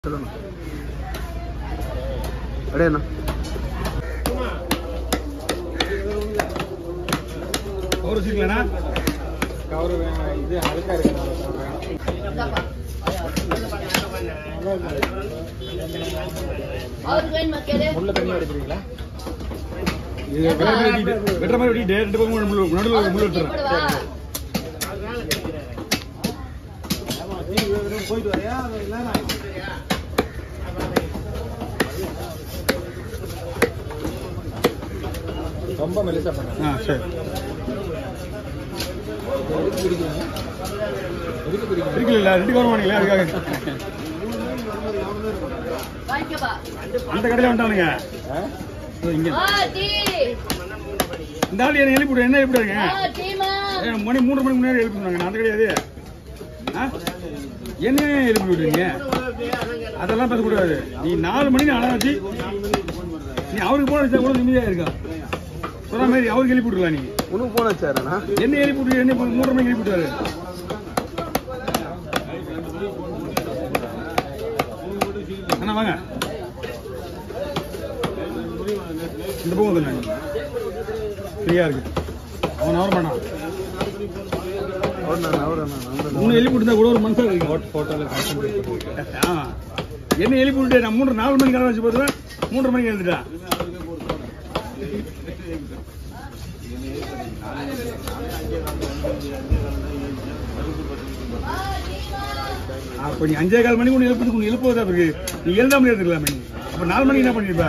சொல்லணும் அப்படியே அண்ணா cover வச்சுக்கலண்ணா cover வேணாம் இது அழுக்கா இருக்கு அவருக்கு வேணுமா கேளு உள்ள தண்ணி எடுக்கிறீங்களா இது வெட்டுற மாதிரி வெட்டிட்டு வெட்டுற மாதிரி வெட்டிட்டு ரெண்டு பக்கம் முள்ளு நடுவில் முள்ளு எடுத்துறேன் போடுவா போயிட்டு வரையா ரொம்ப மெலிசா பண்ண ஆ சரி எதுக்கு பிடிக்கிறீங்க எதுக்கு பிடிக்கிறீங்க இருக்குல்ல ரெண்டு கவர் வாங்கிங்களா அதுக்காக வாங்கிக்கப்பா அந்த கடையில் வந்துட்டானுங்க ஆ? இதோ இங்க ஆ டீ இந்த ஆள் என்ன எழுப்பி விடு என்ன எழுப்பி விடுங்க ஆ டீமா ஏ, மணி மூன்று மணிக்கு முன்னாடி எழுப்பி சொன்னாங்க நான் அந்த கிடையாது ஆ? என்ன எழுப்பி விடுறீங்க அதெல்லாம் பேசக்கூடாது நீ நாலு மணிக்கு அழகா வச்சு நீ அவருக்கு போன வச்சா கூட நிம்மதியா இருக்கா சொன்ன மாதிரி அவருக்கு எழுப்பி விட்டுலாம் நீ உனக்கு போன வச்சாருண்ணா என்ன எழுப்பி விட்டு என்ன இப்ப மூன்றரை மணிக்கு எழுப்பி விட்டாரு அண்ணா வாங்க இந்த பக்கம் வந்து ஃப்ரீயா இருக்கு அவன் அவர் பண்ணான் அவர் நான் அவர் நான் மூணு எழுப்பி விட்டு கூட ஒரு மனுஷன் இருக்கு போட்டோல கான்சென்ட்ரேட் பண்ணிருக்கேன் ஆ என்ன எழுப்பி விட்டு நான் மூன்று நாலு மணிக்கு கடை வச்சு போதுவேன் மூன்றரை மணிக்கு எழுந்துட்டேன் அப்ப நீ அஞ்சே கால் மணிக்கு ஒன்று எழுப்புறதுக்கு ஒன்று எழுப்புவதா இருக்கு நீ எழுதாமலே இருந்துக்கலாம் நீ அப்ப நாலு மணிக்கு என்ன பண்ணிருப்ப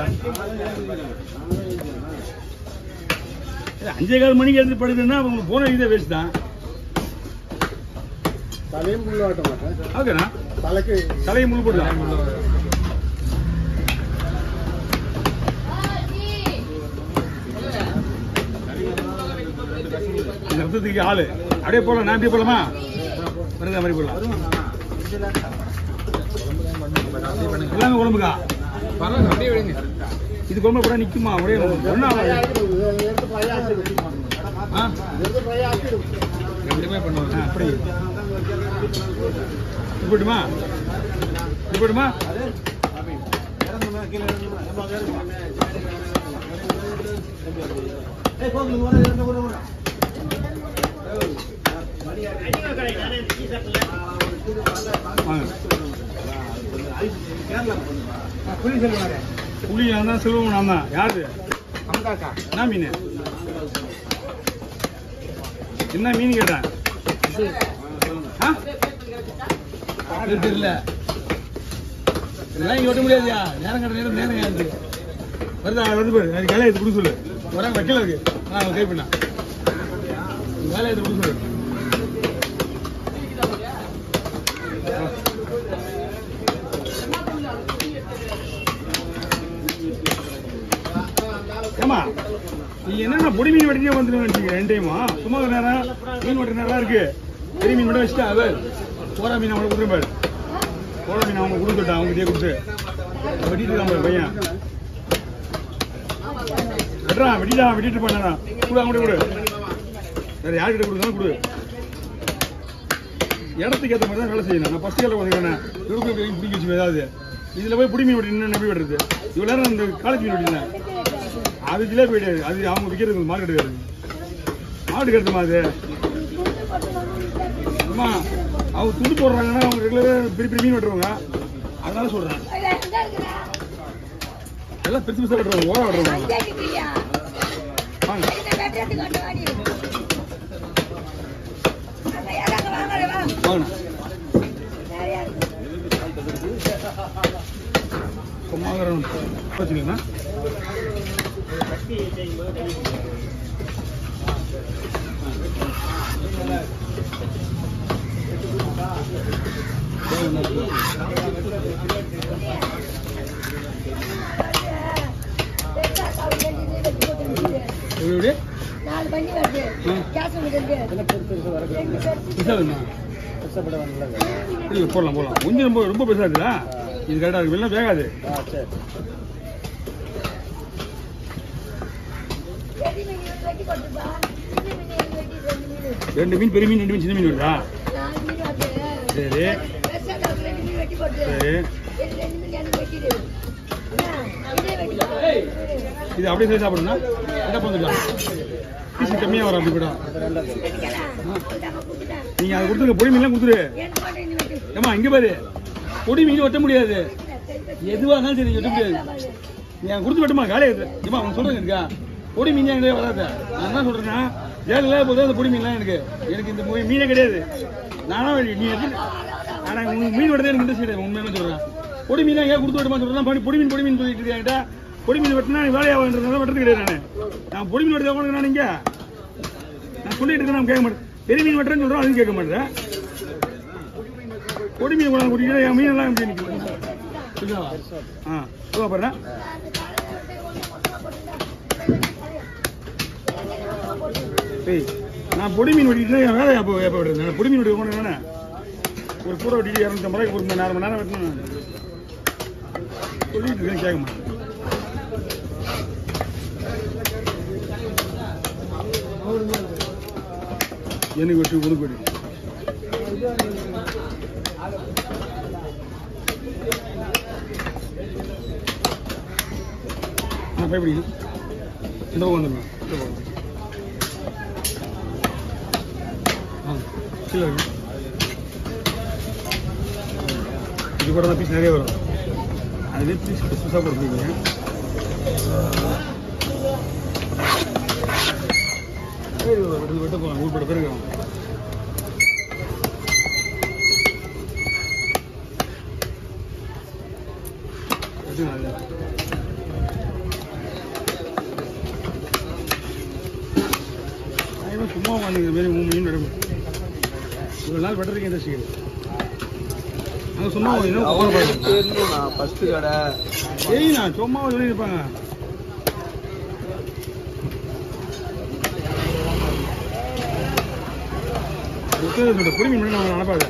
இல்ல, அஞ்சே கால் மணிக்கு எழுந்து படுதுன்னா அவங்க போன இதே வேஸ்ட் தான் தலையும் புள்ள வாட்ட மாட்டேன் ஓகேண்ணா தலைக்கு தலையை முழு போடலாம் ஆ டீ இந்த ரத்தத்துக்கு ஆளு அப்படியே போலாம் நான் அப்படியே போலாமா வருதா மாதிரி போடலாம் எல்லாமே குழம்புக்கா பரவாயில்ல அப்படியே விடுங்க இது குழம்பு கூட நிக்குமா ஒரே ஒண்ணா ஆ ரெண்டுமே பண்ணுவாங்க ஆ, அப்படி இது போட்டுமா இது போட்டுமா வாங்க புளி நான் தான் செல்வம் நான் தான் யாரு அம்தாக்கா என்ன மீன் என்ன மீன் கேட்டேன் ஆ? அது தெரியல இதெல்லாம் இங்க ஒட்ட முடியாதுயா நேரம் கட்ட நேரம் நேரம் யாரு வருதா வருது பாரு அது வேலையை எடுத்து கொடுக்க சொல்லு வராங்க வைக்கல இருக்கு நான் கை பண்ணா வேலையை எடுத்து கொடுக்க சொல்லு ஏமா நீ என்னென்ன பொடி மீன் வெட்டினே வந்துருன்னு நினைச்சீங்க ரெண்டு டைமா சும்மா ஒரு நேரம் மீன் வெட்டுற நேரம் இருக்கு பெரிய மீன் மட்டும் வச்சுட்டா அது போரா மீன் அவங்களுக்கு கொடுத்துருப்பாரு போரா மீன் அவங்க கொடுத்துட்டா அவங்க இதே கொடுத்து வெட்டிட்டு இருக்கான் பாரு பையன் வெட்டுறான் வெட்டிட்டான் வெட்டிட்டு பண்ணா கொடு அவங்க கொடு வேற யார்கிட்ட கொடுத்தாலும் கொடு இடத்துக்கு ஏற்ற மாதிரி தான் வேலை செய்யணும் நான் ஃபர்ஸ்ட் இயரில் வந்துக்கிறேன் இவருக்கு போய் பிடிக்க வச்சு ஏதாவது இதில் போய் பிடி மீன் வெட்டினா எப்படி வெட்டுறது இவ்வளோ நேரம் இந்த காலேஜ் மீன் வெட்டினேன் அது ஜிலேபி கிடையாது அது அவங்க விற்கிறது மார்க்கெட் கிடையாது மாடு கருத்துமா அது அம்மா அவங்க துண்டு போடுறாங்கன்னா அவங்க ரெகுலராக பெரிய பெரிய மீன் வெட்டுறவங்க அதனால சொல்றேன் எல்லாம் பெருசு பெருசாக வெட்டுறவங்க ஓரம் வெட்டுறவங்க வாங்க வாங்கண்ணா பொம்மாகரம் வச்சுக்கோங்கண்ணா எப்படி எப்படி நாலு பண்ணி வருது ம். கேஸ் வருது என்ன பெருசு பெருசு வரது பெருசாக வேணுமா கஷ்டப்பட வேணும்ல இல்லை போடலாம் போடலாம் கொஞ்சம் ரொம்ப ரொம்ப பெருசாக இருக்குதா இது கரெக்டாக இருக்கு வெளில வேகாது ஆ சரி பெரிய மீன் வெட்டி கொடுத்துப்பா சின்ன மீன் வெட்டி ரெண்டு மீன் ரெண்டு மீன் பெரிய மீன் ரெண்டு மீன் சின்ன மீன் வருதா நாலு மீன் வருது சரி பெருசா ரெண்டு மீன் வெட்டி போட்டு சரி எனக்கு ரெண்டு மில்லி எனக்கு வெட்டிடு என்ன, இதே வெட்டிடு. இது அப்படியே செய்து சாப்பிடணும்னா என்ன பண்ணுக்கலாம் பீஸ் கம்மியாக வரும் அப்படி கூட வெட்டிக்கலாம். கொடுத்தாங்க, கொடுத்துட்டேன். நீங்கள் அதை கொடுத்துருங்க பொடி மீன்லாம் கொடுத்துரு எனக்கு மட்டும் இந்த வெட்டு. ஏம்மா இங்கே பாரு பொடி மீன் வெட்ட முடியாது எதுவாக இருந்தாலும் சரி வெட்ட முடியாது நீ எனக்கு கொடுத்து வெட்டுமா காலையில் இருக்கு ஏம்மா அவங்க சொல்கிறேங்க இருக்கா பொடி மீன் என்கிட்ட வராது நான் என்ன சொல்கிறேன்னா ஏழு போதும் அந்த பொடி மீன்லாம் எனக்கு எனக்கு இந்த மீ- மீனே கிடையாது நானா வெளி- நீ எப்படி ஆனால் உங்களுக்கு மீன் வெட்டதே எனக்கு இன்ட்ரெஸ்ட் கிடையாது உண்மையாக சொல்கிறேன் பொடி மீன் எங்கேயா கொடுத்து வெட்டுமா சொல்கிறேன் பொடி பொடி மீன் பொடி மீன் சொல்லிட்டு இருக்கேன் என்கிட்ட பொடி மீன் வெட்டினா நீ வேலையாகன்றதுனால வெட்டுறது கிடையாது நான் நான் பொடி மீன் வெட்டுறத உனக்கு நான் இங்கே நான் சொல்லிட்டு இருக்கேன் நான் கேட்க மாட்டேன் பெரிய மீன் வெட்டுறேன்னு சொல்கிறேன் அதுவும் கேட்க மாட்டேன் பொடி மீன் கொண்டாந்து குடிக்கிறேன் என் மீனெல்லாம் எப்படி நிற்கும் புரியுதா ஆ சொல்லுவா பாருங்க டேய் நான் பொடி மீன் வெட்டிட்டு என் வேலை எப்போ எப்போ விடுறது நான் பொடி மீன் வெட்டி கொண்டு வேணே ஒரு கூரை வெட்டிட்டு இரநூத்தம்பது ரூபாய்க்கு ஒரு மணி நேரம் மணி நேரம் வெட்டணும் நான். சொல்லிட்டு இருக்கேன் கேட்க மாட்டேன் எனக்கு வெட்டி உனக்கு வெட்டி ஆ பயப்படி இந்த பக்கம் வந்துடணும் இந்த பக்கம் ஆ கீழே இருக்கு இது கூட தான் பீஸ் நிறைய வரும் அதுவே பீஸ் புதுசாக கொடுப்பீங்க சரி வெட்டு வெட்ட போகலாம் ஊர் பட பேருக்கு வெட்டு நல்லா நான் சும்மா வாங்கிக்கிற மாதிரி மூணு மீன் எடுக்கும் இவ்வளோ நாள் வெட்டுறதுக்கு எந்த சீடு அங்கே சும்மா வாங்கினா அவங்களுக்கு தெரியணும்ண்ணா ஃபர்ஸ்ட் கடை சரி நான் சும்மா சொல்லியிருப்பாங்க குடிமீன் பண்ணி நான் நினைப்பாங்க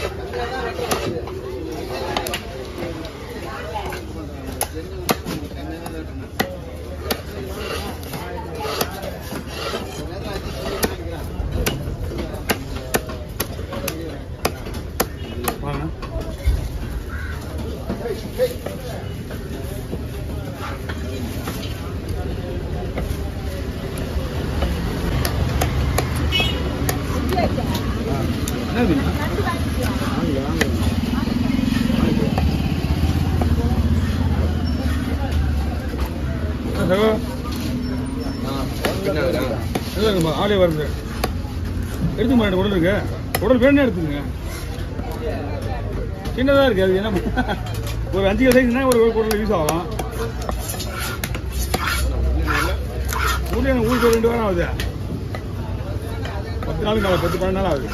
வாங்க என்ன இது? வாங்க வாங்க என்ன சகோ? பின்னாடி இல்லை நம்ம ஆளே வருது எடுத்து மாட்டேன் உடல் இருக்கு உடல் வேணா எடுத்துக்கங்க சின்னதாக இருக்கு அது என்ன பண்ண- ஒரு அஞ்சு கிலோ சைஸ்னா ஒரு ஒரு குடல் யூஸ் ஆகும் ஊரில் எனக்கு ஊருக்கு ரெண்டு வாரம் ஆகுது பத்து நாளுக்கு ஆகுது பத்து பன்னெண்டு நாள் ஆகுது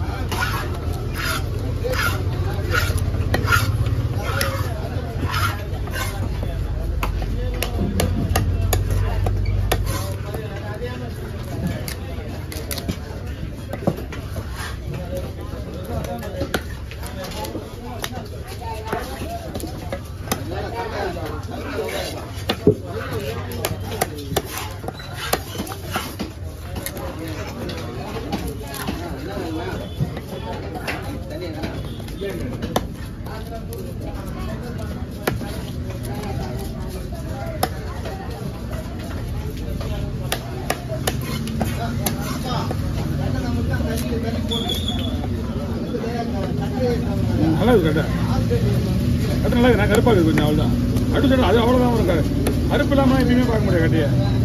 நல்லா இருக்கு கட்டை கட்டை நல்லா இருக்கு நான் கருப்பாக இருக்கு கொஞ்சம் அவ்வளோதான் அடுத்து அது அவ்வளோதான் வரும் கரு- கருப்பு இல்லாமல் எப்பயுமே பார்க்க முடியாது கட்டையை